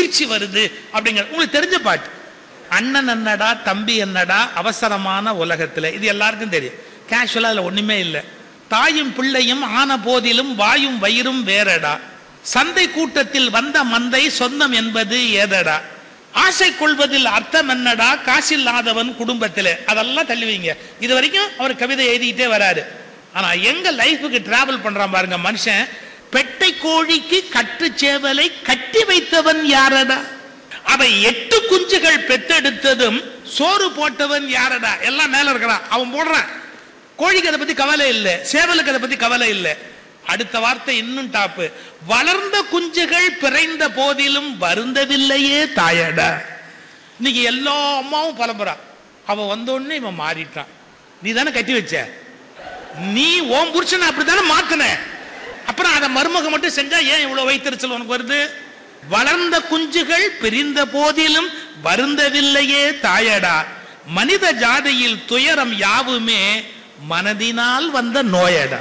மகிழ்ச்சி வருது அப்படிங்கிற உங்களுக்கு தெரிஞ்ச பாட்டு அண்ணன் என்னடா தம்பி என்னடா அவசரமான உலகத்துல இது எல்லாருக்கும் தெரியும் கேஷுவலா அதுல ஒண்ணுமே இல்லை தாயும் பிள்ளையும் ஆன போதிலும் வாயும் வயிறும் வேறடா சந்தை கூட்டத்தில் வந்த மந்தை சொந்தம் என்பது ஏதடா ஆசை கொள்வதில் அர்த்தம் என்னடா காசில்லாதவன் குடும்பத்திலே அதெல்லாம் தள்ளி வைங்க இது வரைக்கும் அவர் கவிதை எழுதிக்கிட்டே வராரு ஆனா எங்க லைஃபுக்கு டிராவல் பண்றான் பாருங்க மனுஷன் பெட்டை கோழிக்கு கட்டு சேவலை கட்டி வைத்தவன் யாரடா அவை எட்டு குஞ்சுகள் பெத்தெடுத்ததும் சோறு போட்டவன் யாரடா எல்லாம் மேல இருக்கிறான் அவன் போடுறான் கோழிக்கு அதை பத்தி கவலை இல்லை சேவலுக்கு அதை பத்தி கவலை இல்லை அடுத்த வார்த்தை இன்னும் டாப்பு வளர்ந்த குஞ்சுகள் பிறந்த போதிலும் வருந்தவில்லையே தாயடா இன்னைக்கு எல்லா அம்மாவும் பலம்புறா அவ வந்த உடனே இவன் மாறிட்டான் நீ தானே கட்டி வச்ச நீ ஓம் புருஷனை அப்படித்தானே மாத்தின அப்புறம் அதை மருமக மட்டும் செஞ்சா ஏன் இவ்வளவு வைத்தறிச்சல் உனக்கு வருது வளர்ந்த குஞ்சுகள் பிரிந்த போதிலும் வருந்தவில்லையே தாயடா மனித ஜாதியில் துயரம் யாவுமே மனதினால் வந்த நோயடா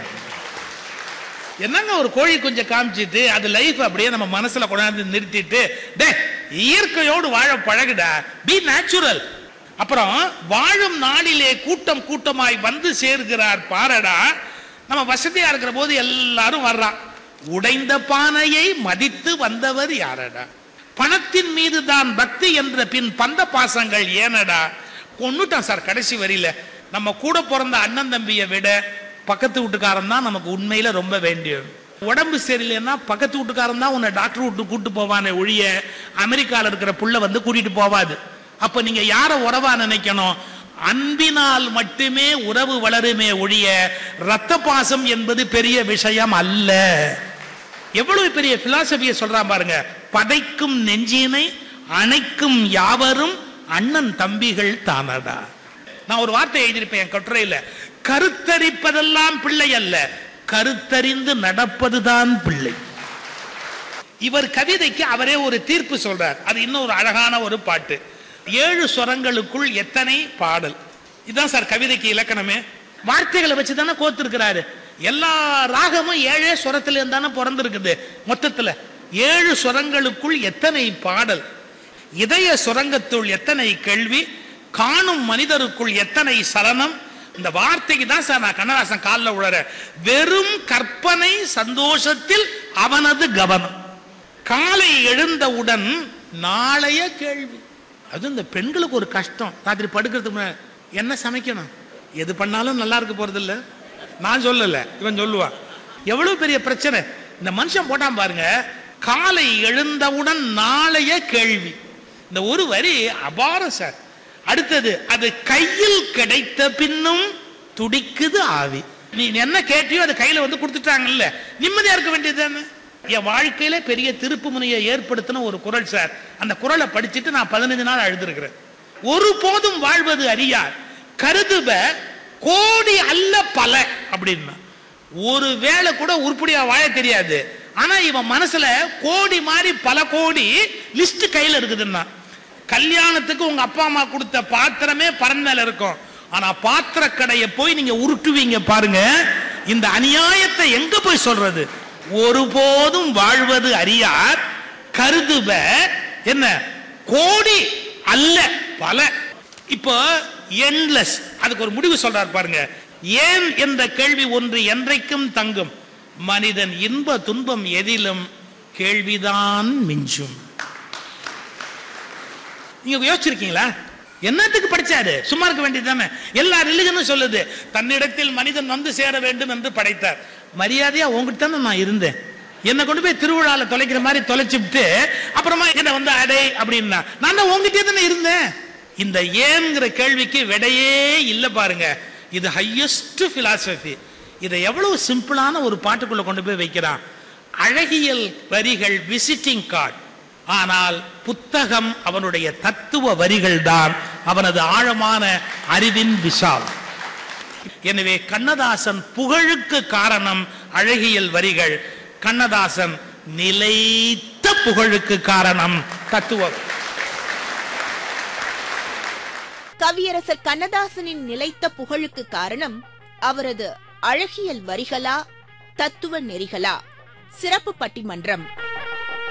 என்னங்க ஒரு கோழி குஞ்சை காமிச்சிட்டு அது லைஃப் அப்படியே நம்ம மனசுல கொண்டாந்து நிறுத்திட்டு டே இயற்கையோடு வாழ பழகுடா பி நேச்சுரல் அப்புறம் வாழும் நாளிலே கூட்டம் கூட்டமாய் வந்து சேர்கிறார் பாரடா நம்ம வசதியா இருக்கிற போது எல்லாரும் வர்றான் உடைந்த பானையை மதித்து வந்தவர் யாரடா பணத்தின் மீது தான் பக்தி என்ற பின் பந்த பாசங்கள் ஏனடா கொன்னுட்டான் சார் கடைசி வரியில நம்ம கூட பிறந்த அண்ணன் தம்பியை விட பக்கத்து வீட்டுக்காரன் தான் நமக்கு உண்மையில ரொம்ப வேண்டியது உடம்பு சரியில்லைன்னா பக்கத்து வீட்டுக்காரன் தான் உன்னை டாக்டர் விட்டு கூட்டு போவானே ஒழிய அமெரிக்கால இருக்கிற புள்ள வந்து கூட்டிட்டு போவாது அப்ப நீங்க யார உறவா நினைக்கணும் அன்பினால் மட்டுமே உறவு வளருமே ஒழிய ரத்த பாசம் என்பது பெரிய விஷயம் அல்ல எவ்வளவு பெரிய பிலாசபியை சொல்றான் பாருங்க பதைக்கும் நெஞ்சினை அணைக்கும் யாவரும் அண்ணன் தம்பிகள் தானடா நான் ஒரு வார்த்தை எழுதியிருப்பேன் என் கட்டுரையில கருத்தரிப்பதெல்லாம் பிள்ளை அல்ல கருத்தறிந்து நடப்பதுதான் பிள்ளை இவர் கவிதைக்கு அவரே ஒரு தீர்ப்பு சொல்றார் அது இன்னும் ஒரு அழகான ஒரு பாட்டு ஏழு ஸ்வரங்களுக்குள் எத்தனை பாடல் இதுதான் சார் கவிதைக்கு இலக்கணமே வார்த்தைகளை வச்சு தானே கோத்திருக்கிறாரு எல்லா ராகமும் ஏழே ஸ்வரத்துல இருந்தானே பிறந்திருக்குது மொத்தத்துல ஏழு ஸ்வரங்களுக்குள் எத்தனை பாடல் இதய சுரங்கத்துள் எத்தனை கேள்வி காணும் மனிதருக்குள் எத்தனை சலனம் இந்த வார்த்தைக்கு தான் சார் நான் கண்ணதாசன் காலில் உழற வெறும் கற்பனை சந்தோஷத்தில் அவனது கவனம் காலை எழுந்தவுடன் நாளைய கேள்வி அது இந்த பெண்களுக்கு ஒரு கஷ்டம் ராத்திரி படுக்கிறதுக்கு முன்னாடி என்ன சமைக்கணும் எது பண்ணாலும் நல்லா இருக்க போறது இல்ல நான் சொல்லல இவன் சொல்லுவான் எவ்வளவு பெரிய பிரச்சனை இந்த மனுஷன் போட்டான் பாருங்க காலை எழுந்தவுடன் நாளைய கேள்வி இந்த ஒரு வரி அபாரம் சார் அடுத்தது அது கையில் கிடைத்த பின்னும் துடிக்குது ஆவி நீ என்ன கேட்டியோ அது கையில வந்து கொடுத்துட்டாங்கல்ல நிம்மதியா இருக்க வேண்டியது தானே என் வாழ்க்கையில பெரிய திருப்பு முனையை ஏற்படுத்தின ஒரு குரல் சார் அந்த குரலை படிச்சுட்டு நான் பதினஞ்சு நாள் அழுதுருக்கிறேன் ஒரு போதும் வாழ்வது அறியார் கருதுப கோடி அல்ல பல அப்படின்னா ஒரு வேளை கூட உருப்படியா வாழ தெரியாது ஆனா இவன் மனசுல கோடி மாதிரி பல கோடி லிஸ்ட் கையில இருக்குதுன்னா கல்யாணத்துக்கு உங்க அப்பா அம்மா கொடுத்த பாத்திரமே பரன் மேல இருக்கும் ஆனா பாத்திர கடையை போய் நீங்க உருட்டுவீங்க பாருங்க இந்த அநியாயத்தை எங்க போய் சொல்றது ஒருபோதும் வாழ்வது அறியார் கருதுப என்ன கோடி அல்ல பல இப்போ என்லெஸ் அதுக்கு ஒரு முடிவு சொல்றார் பாருங்க ஏன் என்ற கேள்வி ஒன்று என்றைக்கும் தங்கும் மனிதன் இன்ப துன்பம் எதிலும் கேள்விதான் மிஞ்சும் நீங்க யோசிச்சிருக்கீங்களா என்னத்துக்கு படிச்சாரு சும்மா இருக்க வேண்டியது தானே எல்லா ரிலிஜனும் சொல்லுது தன்னிடத்தில் மனிதன் வந்து சேர வேண்டும் என்று படைத்தார் மரியாதையா உங்ககிட்ட தானே நான் இருந்தேன் என்னை கொண்டு போய் திருவிழால தொலைக்கிற மாதிரி தொலைச்சுட்டு அப்புறமா என்ன வந்து அடை அப்படின்னா நான் தான் உங்ககிட்டே தானே இருந்தேன் இந்த ஏங்கிற கேள்விக்கு விடையே இல்லை பாருங்க இது ஹையஸ்ட் பிலாசபி இதை எவ்வளவு சிம்பிளான ஒரு பாட்டுக்குள்ள கொண்டு போய் வைக்கிறான் அழகியல் வரிகள் விசிட்டிங் கார்டு ஆனால் புத்தகம் அவனுடைய தத்துவ வரிகள் தான் அவனது ஆழமான அறிவின் விஷால் எனவே கண்ணதாசன் புகழுக்கு காரணம் அழகியல் வரிகள் கண்ணதாசன் நிலைத்த புகழுக்கு காரணம் தத்துவம் கவியரசர் கண்ணதாசனின் நிலைத்த புகழுக்கு காரணம் அவரது அழகியல் வரிகளா தத்துவ நெறிகளா சிறப்பு பட்டிமன்றம்